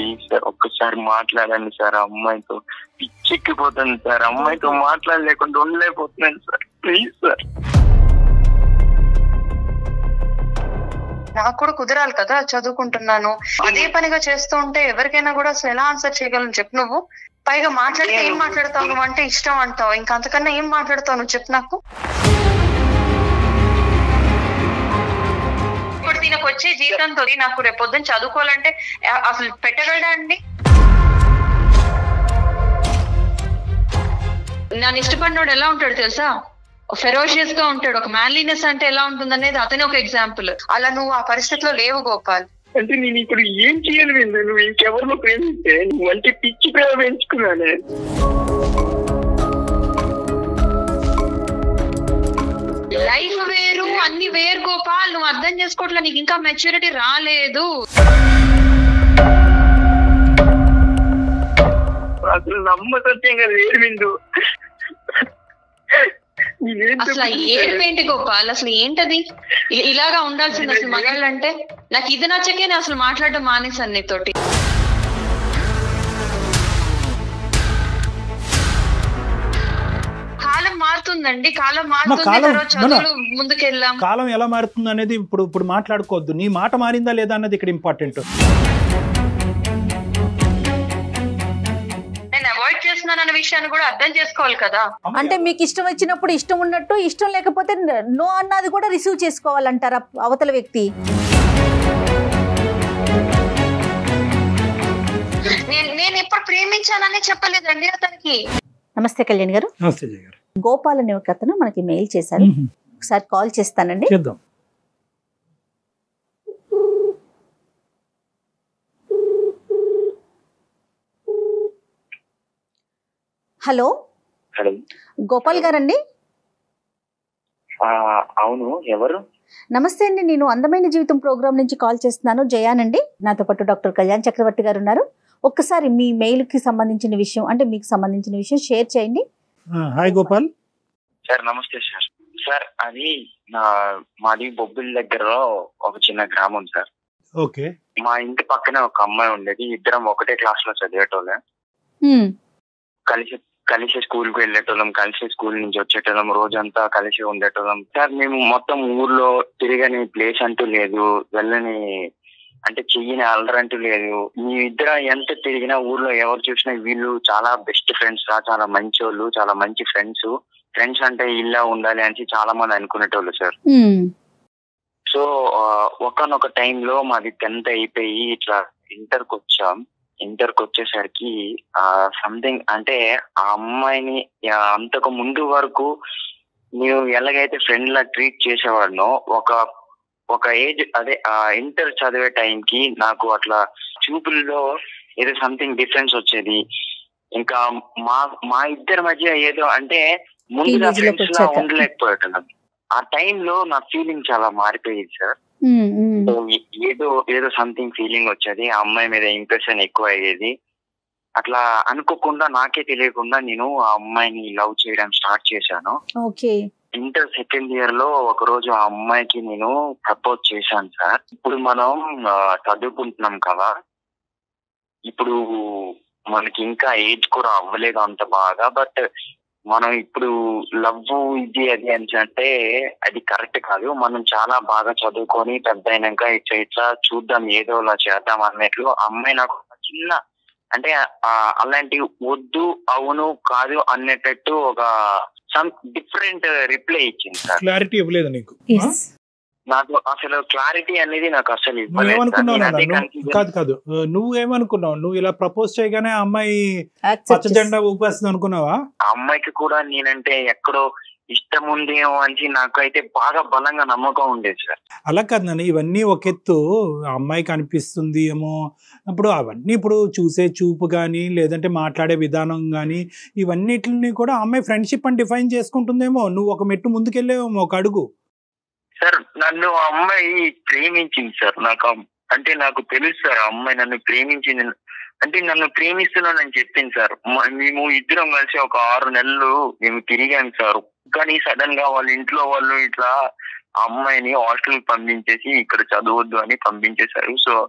Please sir ఒక్కసారి మాట్లాడండి sir ఆ అమ్మాయితో పిచ్చెక్కిపోతుంది సార్ అమ్మాయితో మాట్లాడలేకుండా ఉండలేకపోతున్నాను సార్ ప్లీజ్ సార్ నాకు కూడా కుదరాలి కదా చదువుకుంటున్నాను అదే పనిగా చేస్తూ ఉంటే ఎవరికైనా కూడా అసలు ఎలా ఆన్సర్ చేయగలను చెప్పు నువ్వు పైగా మాట్లాడితే ఏం మాట్లాడతావు నువ్వు అంటే ఇష్టం అంటావు ఇంకా అంతకన్నా ఏం మాట్లాడతావు నువ్వు చెప్పు నాకు ఇప్పుడు దీనికి వచ్చే జీతంతో నాకు రేపు పొద్దున్న చదువుకోవాలంటే ఆ- అసలు పెట్టగలడా అండి నన్ను ఇష్టపడినోడు ఎలా ఉంటాడు తెలుసా ఫెరోషియస్ గా ఉంటాడు ఒక మ్యాన్లీనెస్ అంటే ఎలా ఉంటుంది అనేది అతనే ఒక ఎగ్జాంపుల్ అలా నువ్వు ఆ పరిస్థితిలో లేవు గోపాల్ అంటే నేను ఇప్పుడు ఏం చేయాలి విందు నువ్వు ఇంకెవరినో ప్రేమిస్తే నువ్వు అంటే పిచ్చి ప్రేమ పెంచుకున్నానే లైఫ్ వేరు అన్ని వేరు గోపాల్ నువ్వు అర్థం చేసుకోవట్లే నీకు ఇంకా మెచ్యూరిటీ రాలేదు అసలు నమ్మసత్యంగా లేదు విందు నేనేం అసలు ఆ తప్పు ఏడుపు ఏంటి గోపాల్ అసలు ఏంటది ఇ- ఇలాగా ఉండాల్సింది అసలు మగాళ్ళు అంటే నాకు ఇది నచ్చకే నేను అసలు మాట్లాడడం మానేశాను నీతోటి కాలం మారుతుందండి కాలం మారుతుంది కాలం- తర్వాత మన- చదువులు ముందుకెళ్ళాం కాలం ఎలా మారుతుంది అనేది ఇప్పుడు ఇప్పుడు మాట్లాడుకోవద్దు నీ మాట మారిందా లేదా అన్నది ఇక్కడ ఇంపార్టెంట్ నేను అవాయిడ్ చేస్తున్నాను అనే విషయాన్ని కూడా అర్థం చేసుకోవాలి కదా అంటే మీకు ఇష్టం వచ్చినప్పుడు ఇష్టం ఉన్నట్టు ఇష్టం లేకపోతే నో అన్నది కూడా రిసీవ్ చేసుకోవాలంటారా అవతల వ్యక్తి నేను నేను ఎప్పుడు ప్రేమించానని చెప్పలేదండి అతనికి నమస్తే కళ్యాణ్ గారు నమస్తే జయ గారు గోపాల్ అనే ఒక అతను మనకి మెయిల్ చేశారు మ్మ్. ఒకసారి కాల్ చేస్తానండి చేద్దాం హలో హలో గోపాల్ గారండి ఆ, అవును ఎవరు నమస్తే అండి నేను అందమైన జీవితం ప్రోగ్రామ్ నుంచి కాల్ చేస్తున్నాను జయానండి నాతో పాటు డాక్టర్ కళ్యాణ్ చక్రవర్తి గారు ఉన్నారు ఒక్కసారి మీ మెయిల్ కి సంబంధించిన విషయం అంటే మీకు సంబంధించిన విషయం షేర్ చేయండి ఆ, hi Gopal sir namaste sir sir అది నా మాది బొబ్బిల్ దగ్గరలో ఒక చిన్న గ్రామం సార్ ఓకే మా ఇంటి పక్కనే ఒక అమ్మాయి ఉండేది ఇద్దరం ఒకటే క్లాస్ లో చదివేటోళ్ళం హ్మ్, కలిసి కలిసి స్కూల్ కు వెళ్ళేటోళ్ళం కలిసి స్కూల్ నుంచి వచ్చేటోళ్ళం రోజంతా కలిసి ఉండేటోళ్ళం సార్ మేము మొత్తం ఊర్లో తిరగని ప్లేస్ అంటూ లేదు వెళ్ళని అంటే చెయ్యని అల్లరంటూ లేదు మీ ఇద్దరం ఎంత తిరిగినా ఊర్లో ఎవరు చూసినా వీళ్ళు చాలా బెస్ట్ ఫ్రెండ్స్ రా చాలా మంచోళ్ళు చాలా మంచి ఫ్రెండ్స్ ఫ్రెండ్స్ అంటే ఇలా ఉండాలి అని చాలా మంది అనుకునేటోళ్ళు సార్ హ్మ్, సో ఒకనొక టైంలో మాది టెన్త్ అయిపోయి ఇట్లా ఇంటర్ కి వచ్చాం ఇంటర్ కి వచ్చేసరికి ఆ సంథింగ్ అంటే ఆ అమ్మాయిని ఆ, అంతకు ముందు వరకు నేను ఎలాగైతే ఫ్రెండ్ లా ట్రీట్ చేసేవాడినో ఒక ఒక ఏజ్ అదే ఆ ఇంటర్ చదివే టైంకి నాకు అట్లా చూపుల్లో ఏదో సంథింగ్ డిఫరెన్స్ వచ్చేది ఇంకా మా మా ఇద్దరి మధ్య ఏదో అంటే ముందుగా Teenage లోకి ఫ్రెండ్స్ లా వచ్చాక. ఉండలేకపోయేటన్నాం ఆ టైంలో నా ఫీలింగ్ చాలా మారిపోయేది సార్ హ్మ్, హ్మ్. సో ఏ- ఏదో ఏదో సంథింగ్ ఫీలింగ్ వచ్చేది ఆ అమ్మాయి మీద ఇంప్రెషన్ ఎక్కువ అయ్యేది అట్లా అనుకోకుండా నాకే తెలియకుండా నేను ఆ అమ్మాయిని లవ్ చేయడం స్టార్ట్ చేశాను ఓకే ఇంటర్ సెకండ్ ఇయర్ లో ఒక రోజు ఆ అమ్మాయికి నేను ప్రపోజ్ చేశాను సార్ ఇప్పుడు మనం ఆ, చదువుకుంటున్నాం కదా ఇప్పుడు మనకి ఇంకా ఏజ్ కూడా అవ్వలేదు అంత బాగా బట్ మనం ఇప్పుడు లవ్ ఇది అది అని అంటే అది కరెక్ట్ కాదు మనం చాలా బాగా చదువుకొని పెద్ద అయినాక ఇట్లా ఇట్లా చూద్దాం ఏదో అలా చేద్దాం అన్నట్లు ఆ అమ్మాయి నాకు ఒక చిన్న అంటే ఆ, అలాంటి వద్దు అవును కాదు అనేటట్టు ఒక సమ్ డిఫరెంట్ రిప్లై ఇచ్చింది సార్ క్లారిటీ ఇవ్వలేదు నీకు Yes. నాకు అసలు క్లారిటీ అనేది నాకు అసలు నువ్వు ఇవ్వలేదు సార్. ఏమనుకున్నావు నేను నాన్న? అదే నువ్వు- confusion. కాదు కాదు ఆ, నువ్వు ఏమనుకున్నావు నువ్వు ఇలా ప్రపోజ్ చేయగానే ఆ అమ్మాయి Accept పచ్చ చేసి- జెండా ఊపేస్తుంది అనుకున్నావా ఆ అమ్మాయికి కూడా నేనంటే ఎక్కడో ఇష్టం ఉందేమో అని నాకైతే బాగా బలంగా నమ్మకం ఉండేది సార్ అలా కాదు నాన్న ఇవన్నీ ఒక ఎత్తు ఆ అమ్మాయికి అనిపిస్తుంది ఏమో అప్పుడు అవన్నీ ఇప్పుడు చూసే చూపు కానీ లేదంటే మాట్లాడే విధానం కానీ ఇవన్నిటిని కూడా ఆ అమ్మాయి ఫ్రెండ్షిప్ అని డిఫైన్ చేసుకుంటుందేమో నువ్వు ఒక మెట్టు ముందుకెళ్ళేమో ఒక అడుగు సార్ నన్ను ఆ అమ్మాయి ప్రేమించింది సార్ నాకు ఆ- అంటే నాకు తెలుసు సార్ ఆ అమ్మాయి నన్ను ప్రేమించింది అంటే నన్ను ప్రేమిస్తున్నానని చెప్పింది సార్ మ- మేము ఇద్దరం కలిసి ఒక ఆరు నెలలు మేము తిరిగాం సార్ కానీ సడన్ గా వాళ్ళ ఇంట్లో వాళ్ళు ఇట్లా ఆ అమ్మాయిని హాస్టల్ పంపించేసి ఇక్కడ చదవద్దు అని పంపించేశారు సో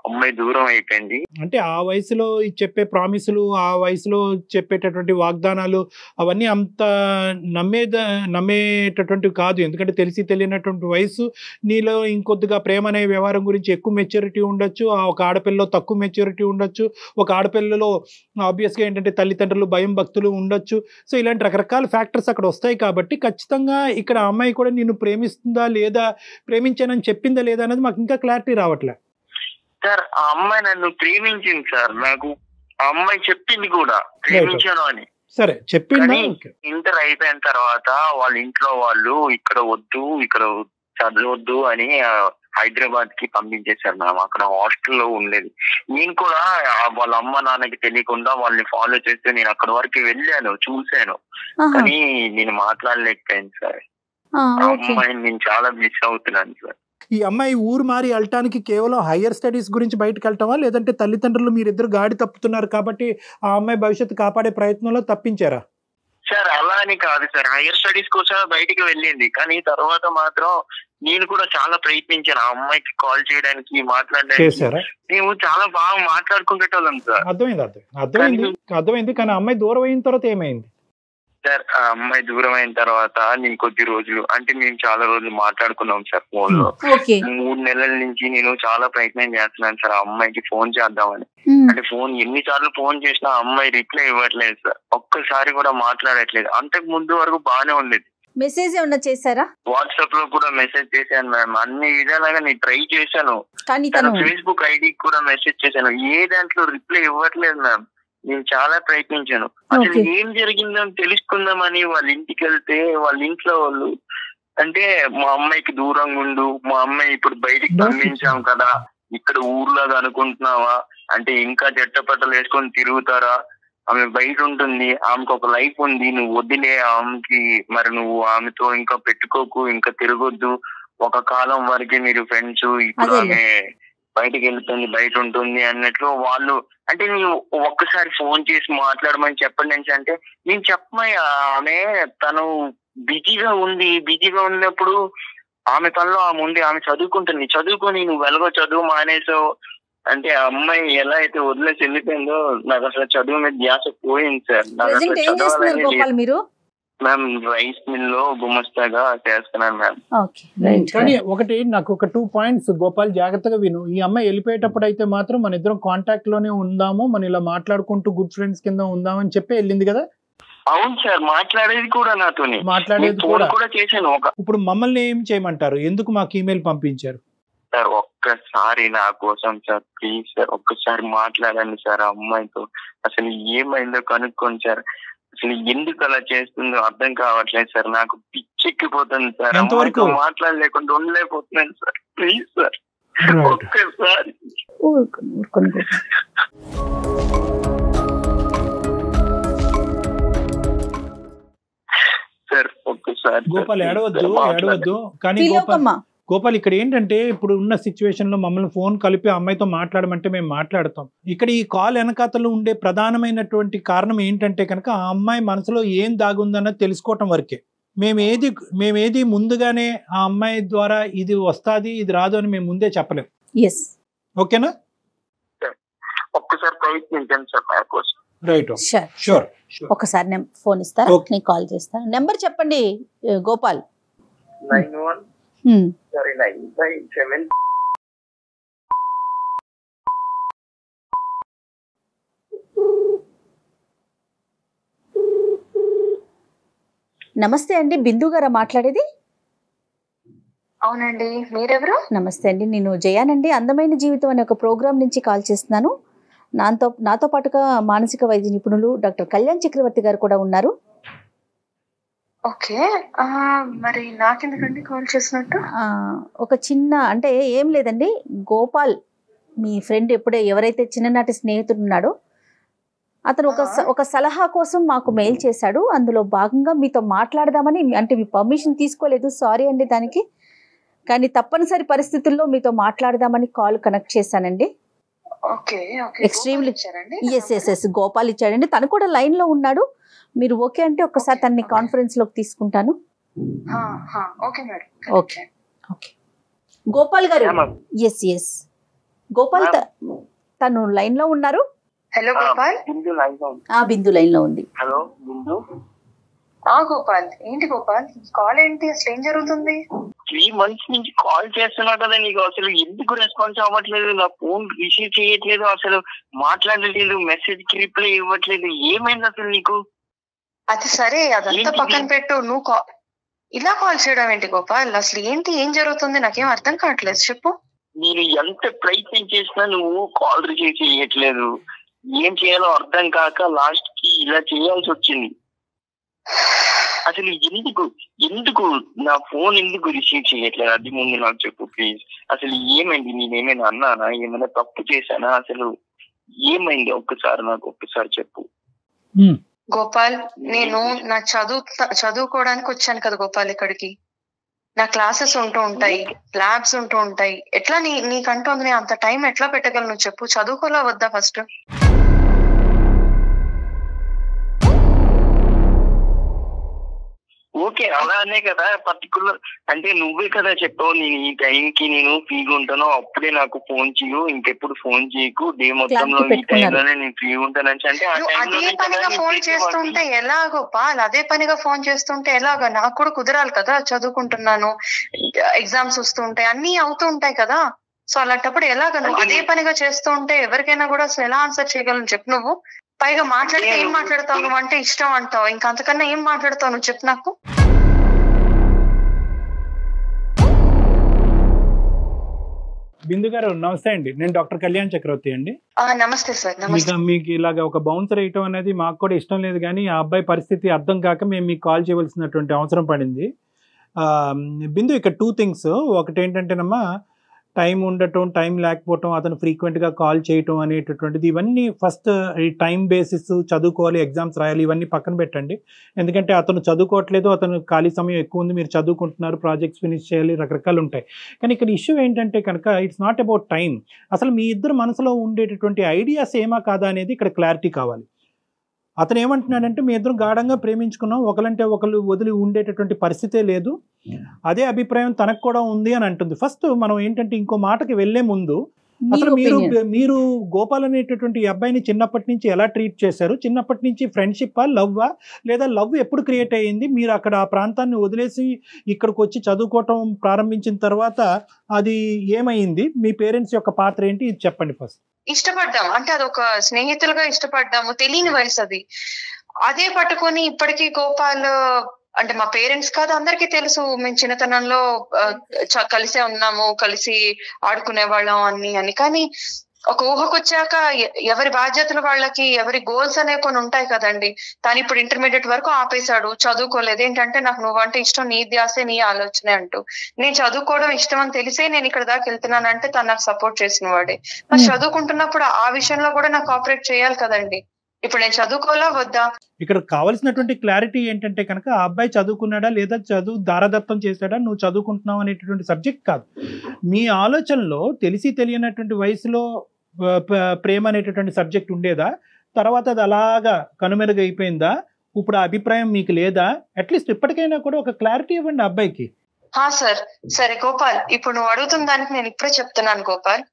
అమ్మాయి దూరం అయిపోయింది అంటే ఆ వయసులో ఈ చెప్పే ప్రామిసులు ఆ వయసులో చెప్పేటటువంటి వాగ్దానాలు అవన్నీ అంత నమ్మేద నమ్మేటటువంటివి కాదు ఎందుకంటే తెలిసి తెలియనటువంటి వయసు నీలో ఇంకొద్దిగా ప్రేమ అనే వ్యవహారం గురించి ఎక్కువ మెచ్యూరిటీ ఉండొచ్చు ఆ ఒక ఆడపిల్లలో తక్కువ మెచ్యూరిటీ ఉండొచ్చు ఒక ఆడపిల్లలో ఆబ్వియస్గా ఏంటంటే తల్లిదండ్రులు భయం భక్తులు ఉండొచ్చు సో ఇలాంటి రకరకాల ఫ్యాక్టర్స్ అక్కడ వస్తాయి కాబట్టి ఖచ్చితంగా ఇక్కడ ఆ అమ్మాయి కూడా నిన్ను ప్రేమిస్తుందా లేదా ప్రేమించానని చెప్పిందా లేదా అనేది మాకు ఇంకా క్లారిటీ రావట్లే సార్ ఆ అమ్మాయి నన్ను ప్రేమించింది సార్ నాకు ఆ అమ్మాయి చెప్పింది కూడా ప్రేమించాను అని సరే చెప్పిందా కానీ ఓకే ఇంటర్ అయిపోయిన తర్వాత వాళ్ళ ఇంట్లో వాళ్ళు ఇక్కడ వద్దు ఇక్కడ చదవద్దు అని హైదరాబాద్ కి పంపించేశారు మేడం అక్కడ హాస్టల్లో ఉండేది నేను కూడా ఆ వాళ్ళ అమ్మ నాన్నకి తెలియకుండా వాళ్ళని ఫాలో చేస్తే నేను అక్కడ వరకు వెళ్ళాను చూశాను ఆహా, కానీ నేను మాట్లాడలేకపోయాను సార్ ఆ, ఆ ఓకే అమ్మాయిని నేను చాలా మిస్ అవుతున్నాను సార్ ఈ అమ్మాయి ఊరు మారి వెళ్ళటానికి కేవలం హయ్యర్ స్టడీస్ గురించి బయటకు వెళ్ళటమా లేదంటే తల్లిదండ్రులు మీరిద్దరు గాడి తప్పుతున్నారు కాబట్టి ఆ అమ్మాయి భవిష్యత్తు కాపాడే ప్రయత్నంలో తప్పించారా సార్ అలా అని కాదు సార్ హైయర్ స్టడీస్ కోసం బయటికి వెళ్ళింది కానీ తర్వాత మాత్రం నేను కూడా చాలా ప్రయత్నించాను ఆ అమ్మాయికి కాల్ చేయడానికి మాట్లాడడానికి చేశారా మేము చాలా బాగా మాట్లాడుకుంటేటోళ్ళం సార్ అర్థమైంది అర్థం అర్థమైంది అర్థమైంది కానీ ఆ అమ్మాయి దూరం అయిన తర్వాత ఏమైంది సార్ ఆ అమ్మాయి దూరం అయిన తర్వాత నేను కొద్ది రోజులు అంటే మేము చాలా రోజులు మాట్లాడుకున్నాం సార్ ఫోన్ లో ఓకే మూడు నెలల నుంచి నేను చాలా ప్రయత్నం చేస్తున్నాను సార్ ఆ అమ్మాయికి ఫోన్ చేద్దామని ఉమ్, అంటే ఫోన్ ఎన్నిసార్లు ఫోన్ చేసినా ఆ అమ్మాయి రిప్లై ఇవ్వట్లేదు సార్ ఒక్కసారి కూడా మాట్లాడట్లేదు అంతకు ముందు వరకు బాగానే ఉండేది మెసేజ్ ఏమన్నా చేశారా వాట్సాప్ లో కూడా మెసేజ్ చేశాను మ్యామ్ అన్ని విధాలుగా నేను ట్రై చేశాను కానీ తన తను ఫేస్బుక్ ఐడికి కూడా మెసేజ్ చేశాను ఏ దాంట్లో రిప్లై ఇవ్వట్లేదు మ్యామ్ నేను చాలా ప్రయత్నించాను అసలు Okay. ఏం జరిగిందో తెలుసుకుందామని వాళ్ళ ఇంటికి వెళ్తే వాళ్ళ ఇంట్లో వాళ్ళు అంటే మా అమ్మాయికి దూరంగా ఉండు మా అమ్మాయి ఇప్పుడు బయటికి పంపించాం కదా ఇక్కడ ఊర్లాగా అనుకుంటున్నావా అంటే ఇంకా జట్టపట్టలు వేసుకొని తిరుగుతారా ఆమె బయట ఉంటుంది ఆమెకు ఒక లైఫ్ ఉంది నువ్వు వదిలే ఆమెకి మరి నువ్వు ఆమెతో ఇంకా పెట్టుకోకు ఇంకా తిరగొద్దు ఒక కాలం వరకే మీరు ఫ్రెండ్స్ ఇప్పుడు అదేలే. ఆమె బయటకు వెళ్తుంది బయట ఉంటుంది అన్నట్లు వాళ్ళు అంటే నేను ఒక్కసారి ఫోన్ చేసి మాట్లాడమని చెప్పండి అనేసి అంటే నేను చెప్పమయ్యా ఆమె తను బిజీగా ఉంది బిజీగా ఉన్నప్పుడు ఆమె పనిలో ఆమె ఉంది ఆమె చదువుకుంటుంది చదువుకొని నువ్వు వెలగో చదువు మానేసావు అంటే ఆ అమ్మాయి ఎలా అయితే వదిలేసి వెళ్ళిపోయిందో నాకు అసలు చదువు మీద ధ్యాస పోయింది సార్ నాకు అసలు ప్రెసెంట్ ఏం చేస్తున్నారు చదవాలని లేదు. గోపాల్ మీరు మ్యామ్ రైస్ మిల్ లో గుమస్తాగా చేస్తున్నాను మ్యామ్ ఓకే రైట్ కానీ ఒకటి నాకు ఒక టూ పాయింట్స్ గోపాల్ జాగ్రత్తగా విను ఈ అమ్మాయి వెళ్ళిపోయేటప్పుడు అయితే మాత్రం మన ఇద్దరం కాంటాక్ట్ లోనే ఉందాము మనం ఇలా మాట్లాడుకుంటూ గుడ్ ఫ్రెండ్స్ కింద ఉందామని చెప్పి వెళ్ళింది కదా అవును సార్ మాట్లాడేది కూడా నాతోని మాట్లాడేది ఫోన్ కూడా కూడా చేశాను ఒక ఇప్పుడు మమ్మల్ని ఏం చేయమంటారు ఎందుకు మాకు ఈమెయిల్ పంపించారు సార్ ఒక్కసారి నా కోసం సార్ ప్లీజ్ సార్ ఒక్కసారి మాట్లాడండి సార్ ఆ అమ్మాయితో అసలు ఏమైందో కనుక్కోండి సార్ అసలు ఎందుకు అలా చేస్తుందో అర్థం కావట్లేదు సార్ నాకు పిచ్చెక్కిపోతుంది సార్ ఎంతవరకు? అమ్మాయితో మాట్లాడలేకుండా ఉండలేకపోతున్నాను సార్ ప్లీజ్ సార్ ఒక్కసారి ఊరుకోండి ఊరుకోండి గోపాల్ సార్ ఒక్కసారి గోపాల్ ఏడవద్దు ఏడవద్దు కానీ ఫీల్ గోపాల్ అవ్వమ్మా గోపాల్ ఇక్కడ ఏంటంటే ఇప్పుడు ఉన్న సిచ్యువేషన్ లో మమ్మల్ని ఫోన్ కలిపి ఆ అమ్మాయితో మాట్లాడమంటే మేము మాట్లాడతాం ఇక్కడ ఈ కాల్ వెనకాతలో ఉండే ప్రధానమైనటువంటి కారణం ఏంటంటే కనుక ఆ అమ్మాయి మనసులో ఏం దాగుందన్నది తెలుసుకోవటం వరకే మేము ఏది మేము ఏది ముందుగానే ఆ అమ్మాయి ద్వారా ఇది వస్తాది ఇది రాదు అని మేము ముందే చెప్పలేం ఎస్ ఓకేనా ఒక్కసారి ప్రయత్నించండి సార్ నా కోసం రైట్ షూర్ షూర్ షూర్ ఒకసారి నేను ఫోన్ ఇస్తారా Okay. నీకు కాల్ చేస్తాను నెంబర్ చెప్పండి ఏ, Gopal nine one hmm. Sorry nine five seven namaste అండి బిందు గారా మాట్లాడేది అవునండి మీరెవరు నమస్తే అండి నేను జయానండి అందమైన జీవితం అనే ఒక ప్రోగ్రామ్ నుంచి కాల్ చేస్తున్నాను నాతో నాతో పాటుగా మానసిక వైద్య నిపుణులు డాక్టర్ కళ్యాణ్ చక్రవర్తి గారు కూడా ఉన్నారు ఓకే ఆ, మరి నాకెందుకండి కాల్ చేసినట్టు ఆ, ఒక చిన్న అంటే ఏం లేదండి గోపాల్ మీ ఫ్రెండ్ ఎప్పుడే ఎవరైతే చిన్ననాటి స్నేహితుడు ఉన్నాడో అతను ఒక స- ఒక సలహా కోసం మాకు మెయిల్ చేశాడు అందులో భాగంగా మీతో మాట్లాడదామని అంటే మీ పర్మిషన్ తీసుకోలేదు సారీ అండి దానికి కానీ తప్పనిసరి పరిస్థితుల్లో మీతో మాట్లాడదామని కాల్ కనెక్ట్ చేశానండి ఓకే ఓకే Extremely- గోపాల్ ఇచ్చారండి ఎస్ ఎస్ ఎస్ గోపాల్ ఇచ్చాడండి తను కూడా లైన్ లో ఉన్నాడు మీరు ఓకే అంటే ఒక్కసారి Okay, తనని okay. కాన్ఫరెన్స్ లోకి తీసుకుంటాను హా, హా, okay madam okay okay Gopal గారు Yeah, ma'am. Yes yes Gopal త- తను లైన్ లో ఉన్నారు హలో గోపాల్ బిందు లైన్ లో ఉంది. ఆ బిందు లైన్ లో ఉంది హలో బిందు ఆ గోపాల్ ఏంటి గోపాల్ కాల్ ఏంటి అసలు ఏం జరుగుతుంది త్రీ మంత్స్ నుంచి కాల్ చేస్తున్నా కదా నీకు అసలు ఎందుకు రెస్పాన్స్ అవ్వట్లేదు నా ఫోన్ రిసీవ్ చేయట్లేదు అసలు మాట్లాడలేదు మెసేజ్ కి రిప్లై ఇవ్వట్లేదు ఏమైంది అసలు నీకు అది సరే అదంతా ఏంటి? పక్కన పెట్టు నువ్వు కా- ఇలా కాల్ చేయడం ఏంటి గోపాల్ అసలు ఏంటి ఏం జరుగుతుంది నాకేం అర్థం కావట్లేదు చెప్పు నేను ఎంత ప్రయత్నం చేసినా నువ్వు కాల్ రిసీవ్ చేయట్లేదు ఏం చేయాలో అర్థం కాక లాస్ట్ కి ఇలా చేయాల్సి వచ్చింది అసలు ఎందుకు ఎందుకు నా ఫోన్ ఎందుకు రిసీవ్ చేయట్లేదు అది ముందు నాకు చెప్పు ప్లీజ్ అసలు ఏమైంది నేనేమైనా అన్నానా ఏమైనా తప్పు చేశానా అసలు ఏమైంది ఒక్కసారి నాకు ఒక్కసారి చెప్పు ఉమ్. గోపాల్ నేను నా చదువు చదువుకోవడానికి వచ్చాను కదా గోపాల్ ఇక్కడికి నా క్లాసెస్ ఉంటూ ఉంటాయి ల్యాబ్స్ ఉంటూ ఉంటాయి ఎట్లా నీ నీకంటూ ఉంది నేను అంత టైం ఎట్లా పెట్టగలను చెప్పు చదువుకోలా వద్దా ఫస్ట్ ఓకే అలానే కదా పర్టికులర్ అంటే నువ్వే కదా చెప్పావు నేను ఈ టైం కి నేను ఫ్రీగా ఉంటాను అప్పుడే నాకు ఫోన్ చేయు ఇంకెప్పుడు ఫోన్ చేయకు డే మొత్తంలో Clock కి ఈ టైంలోనే నేను ఫ్రీగా ఉంటానని అంటే ఆ నువ్వు అదే టైంలోనే పనిగా ఫోన్ చేస్తుంటే ఎలా గోపాల్ అదే పనిగా ఫోన్ చేస్తుంటే ఎలాగా నాకు కూడా కుదరాలి కదా చదువుకుంటున్నాను ఎగ్జామ్స్ వస్తుంటాయి అన్ని అవుతూ ఉంటాయి కదా సో అలాంటప్పుడు ఎలాగ నువ్వు అంటే అదే నీ- పనిగా చేస్తూ ఉంటే ఎవరికైనా కూడా అసలు ఎలా ఆన్సర్ చేయగలను చెప్పు నువ్వు పైగా మాట్లాడితే ఏం నేను- మాట్లాడతావు నువ్వు అంటే ఇష్టం అంటావు ఇంకా అంతకన్నా ఏం మాట్లాడతావు నువ్వు చెప్పు నాకు బిందు గారు నమస్తే అండి నేను డాక్టర్ కళ్యాణ్ చక్రవర్తి అండి ఆ నమస్తే సార్ నమస్తే మీకు మీకు ఇలాగ ఒక బౌన్సర్ వేయటం అనేది మాకు కూడా ఇష్టం లేదు కానీ ఆ అబ్బాయి పరిస్థితి అర్థం కాక మేము మీకు కాల్ చేయవలసినటువంటి అవసరం పడింది ఆ, బిందు ఇక్కడ టూ థింగ్స్ ఒకటి ఏంటంటేనమ్మా టైం ఉండటం టైం లేకపోవటం అతను ఫ్రీక్వెంట్గా కాల్ చేయటం అనేటటువంటిది ఇవన్నీ ఫస్ట్ ఈ టైం బేసిస్ చదువుకోవాలి ఎగ్జామ్స్ రాయాలి ఇవన్నీ పక్కన పెట్టండి ఎందుకంటే అతను చదువుకోవట్లేదు అతను ఖాళీ సమయం ఎక్కువ ఉంది మీరు చదువుకుంటున్నారు ప్రాజెక్ట్స్ ఫినిష్ చేయాలి రకరకాలు ఉంటాయి కానీ ఇక్కడ ఇష్యూ ఏంటంటే కనుక ఇట్స్ నాట్ అబౌట్ టైం అసలు మీ ఇద్దరు మనసులో ఉండేటటువంటి ఐడియాస్ ఏమా కాదా అనేది ఇక్కడ క్లారిటీ కావాలి అతను ఏమంటున్నాడంటే మీ ఇద్దరు గాఢంగా ప్రేమించుకున్నాం ఒకలంటే ఒకరు వదిలి ఉండేటటువంటి పరిస్థితే లేదు అదే అభిప్రాయం తనకు కూడా ఉంది అని అంటుంది ఫస్ట్ మనం ఏంటంటే ఇంకో మాటకి వెళ్లే ముందు మీ అసలు మీరు opinion. మీరు గోపాల్ అనేటటువంటి ఈ అబ్బాయిని చిన్నప్పటి నుంచి ఎలా ట్రీట్ చేశారు చిన్నప్పటి నుంచి ఫ్రెండ్షిప్పా లవ్వా లేదా లవ్ ఎప్పుడు క్రియేట్ అయ్యింది మీరు అక్కడ ఆ ప్రాంతాన్ని వదిలేసి ఇక్కడికి వచ్చి చదువుకోవటం ప్రారంభించిన తర్వాత అది ఏమైంది మీ పేరెంట్స్ యొక్క పాత్ర ఏంటి ఇది చెప్పండి ఫస్ట్ ఇష్టపడ్డాం అంటే అదొక స్నేహితులుగా ఇష్టపడ్డాము తెలియని వయసు అది అదే పట్టుకొని ఇప్పటికీ గోపాల్ అంటే మా పేరెంట్స్ కాదు అందరికీ తెలుసు మేము చిన్నతనంలో ఆ, చ- కలిసే ఉన్నాము కలిసి ఆడుకునే వాళ్ళం అన్ని అని కానీ ఒక ఊహకు వచ్చాక ఎ- ఎవరి బాధ్యతలు వాళ్ళకి ఎవరి గోల్స్ అనేవి కొన్ని ఉంటాయి కదండి తను ఇప్పుడు ఇంటర్మీడియట్ వరకు ఆపేశాడు చదువుకోలేదు ఏంటంటే నాకు నువ్వంటే ఇష్టం నీ ధ్యాసే నీ ఆలోచనే అంటూ నేను చదువుకోవడం ఇష్టం అని తెలిసే నేను ఇక్కడ దాకా వెళ్తున్నానంటే తను నాకు సపోర్ట్ చేసిన వాడే మరి Hmm. చదువుకుంటున్నప్పుడు ఆ విషయంలో కూడా నాకు ఆపరేట్ చేయాలి కదండి ఇప్పుడు నేను చదువుకోవాలా వద్దా ఇక్కడ కావాల్సినటువంటి క్లారిటీ ఏంటంటే కనుక ఆ అబ్బాయి చదువుకున్నాడా లేదా చదువు దారదత్తం చేశాడా నువ్వు చదువుకుంటున్నావు అనేటటువంటి సబ్జెక్ట్ కాదు మీ ఆలోచనలో తెలిసి తెలియనటువంటి వయసులో ఆ, ప- ప్రేమ అనేటటువంటి సబ్జెక్ట్ ఉండేదా తర్వాత అది అలాగా కనుమెరుగైపోయిందా ఇప్పుడు ఆ అభిప్రాయం మీకు లేదా అట్లీస్ట్ ఇప్పటికైనా కూడా ఒక క్లారిటీ ఇవ్వండి ఆ అబ్బాయికి హా సార్ సరే గోపాల్ ఇప్పుడు నువ్వు అడుగుతున్న దానికి నేను ఇప్పుడే చెప్తున్నాను గోపాల్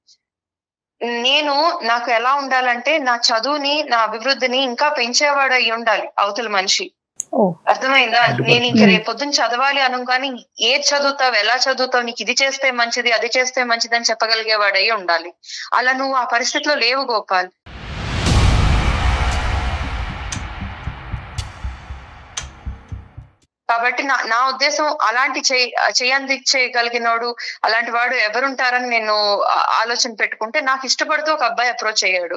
నేను నాకు ఎలా ఉండాలంటే నా చదువుని నా అభివృద్ధిని ఇంకా పెంచేవాడు అయి ఉండాలి అవతల మనిషి ఓ. అర్థమైందా నేను ఇంక రేపు పొద్దున్న చదవాలి అను కానీ ఏది చదువుతావు ఎలా చదువుతావు నీకు ఇది చేస్తే మంచిది అది చేస్తే మంచిది అని చెప్పగలిగేవాడు అయి ఉండాలి అలా నువ్వు ఆ పరిస్థితిలో లేవు గోపాల్ కాబట్టి నా నా ఉద్దేశం అలాంటి చేయి చేయంది చేయగలిగినోడు అలాంటి వాడు ఎవరుంటారని నేను ఆ- ఆలోచన పెట్టుకుంటే నాకు ఇష్టపడుతూ ఒక అబ్బాయి అప్రోచ్ అయ్యాడు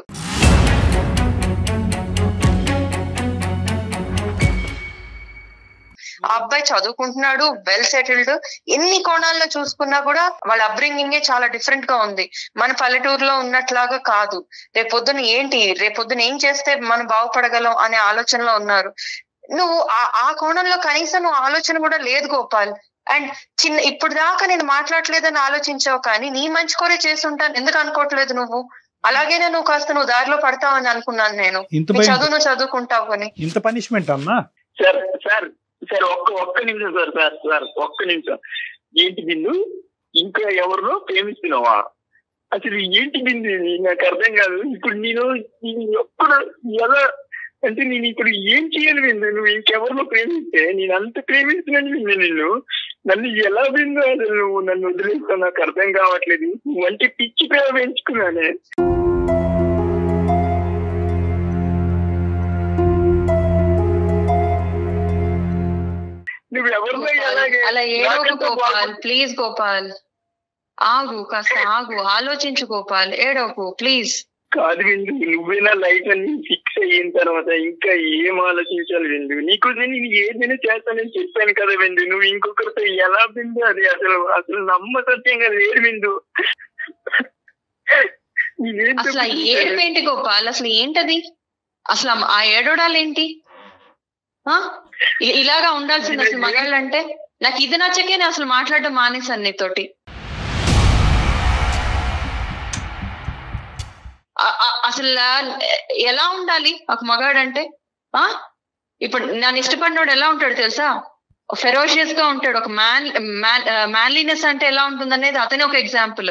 ఆ అబ్బాయి చదువుకుంటున్నాడు వెల్ సెటిల్డ్ ఎన్ని కోణాల్లో చూసుకున్నా కూడా వాళ్ళ అప్బ్రింగింగే చాలా డిఫరెంట్ గా ఉంది మన పల్లెటూరులో ఉన్నట్లాగా కాదు రేపొద్దున ఏంటి రేపొద్దున ఏం చేస్తే మనం బాగుపడగలం అనే ఆలోచనలో ఉన్నారు నువ్వు ఆ- ఆ కోణంలో కనీసం నువ్వు ఆలోచన కూడా లేదు గోపాల్ అండ్ చిన్న ఇప్పుడు దాకా నేను మాట్లాడలేదని ఆలోచించావు కానీ నీ మంచి కోరే చేసుంటాను ఎందుకు అనుకోవట్లేదు నువ్వు అలాగేనే నువ్వు కాస్త నువ్వు దారిలో పడతావని అనుకున్నాను నేను ఇంత నీ భయం చదువు నువ్వు చదువుకుంటావు అని ఇంత పనిష్మెంట్ అమ్మా సార్ సార్ సార్ ఒక్క ఒక్క నిమిషం సార్ సార్ సార్ ఒక్క నిమిషం ఏంటి బిందు ఇంకా ఎవరినో ప్రేమిస్తున్నావా అసలు ఏంటి బిందు ఇది? నాకు అర్థం కాదు ఇప్పుడు నేను నేను ఎప్పుడు ఎలా అంటే నేను ఇప్పుడు ఏం చేయాలి బిందు నువ్వు ఇంకెవరినో ప్రేమిస్తే నేను అంత ప్రేమిస్తున్నాను బిందు నిన్ను నన్ను ఎలా బిందు అసలు నువ్వు నన్ను వదిలేస్తావు నాకు అర్థం కావట్లేదు నువ్వు అంటే పిచ్చి ప్రేమ పెంచుకున్నానే నువ్వు ఎవరితో గోపాల్, ఎలాగే అలా ఏడోకు నాకంటే గోపాల్ బాగు- ప్లీజ్ గోపాల్ ఆగు కాస్త ఆగు ఆలోచించు గోపాల్ ఏడోకు ప్లీజ్ కాదు విందు నువ్వే నా లైఫ్ అని ఫిక్స్ అయిన తర్వాత ఇంకా ఏం ఆలోచించాలి విందు నీకోసం నేను ఏదైనా చేస్తానని చెప్పాను కదా విందు నువ్వు ఇంకొకరితో ఎలా విందు అది అసలు అసలు నమ్మ సత్యంగా లేదు విందు నేనేం అసలు ఆ తప్పు ఏడుపు చేశాను? ఏంటి గోపాల్ అసలు ఏంటది అసలు ఆ- ఆ ఏడోడాలు ఏంటి ఆ? ఇ- ఇలాగా ఉండాల్సింది అసలు మగాళ్ళు అంటే నాకు ఇది నచ్చకే నేను అసలు మాట్లాడడం మానేశాను నీతోటి ఆ- ఆ- అసలు ఎలా ఉండాలి ఒక మగాడంటే ఆ ఇప్పుడు నన్ను ఇష్టపడినోడు ఎలా ఉంటాడు తెలుసా ఫెరోషియస్ గా ఉంటాడు ఒక మ్యాన్ మ్యాన్లీనెస్ అంటే ఎలా ఉంటుంది అనేది అతనే ఒక ఎగ్జాంపుల్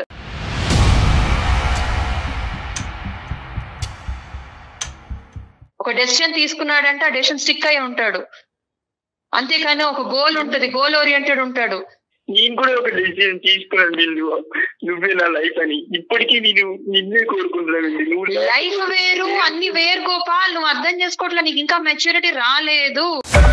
ఒక డెసిషన్ తీసుకున్నాడంటే ఆ డెసిషన్ స్టిక్ అయి ఉంటాడు అంతేకాని ఒక గోల్ ఉంటది గోల్ ఓరియంటెడ్ ఉంటాడు నేను కూడా ఒక డెసిషన్ తీసుకున్నాను బిందు నువ్వే నా లైఫ్ అని ఇప్పటికీ నేను నిన్నే కోరుకుంటున్నాను బిందు నువ్వు నా- లైఫ్ వేరు అన్ని వేరు గోపాల్ నువ్వు అర్థం చేసుకోవట్లే నీకు ఇంకా మెచ్యూరిటీ రాలేదు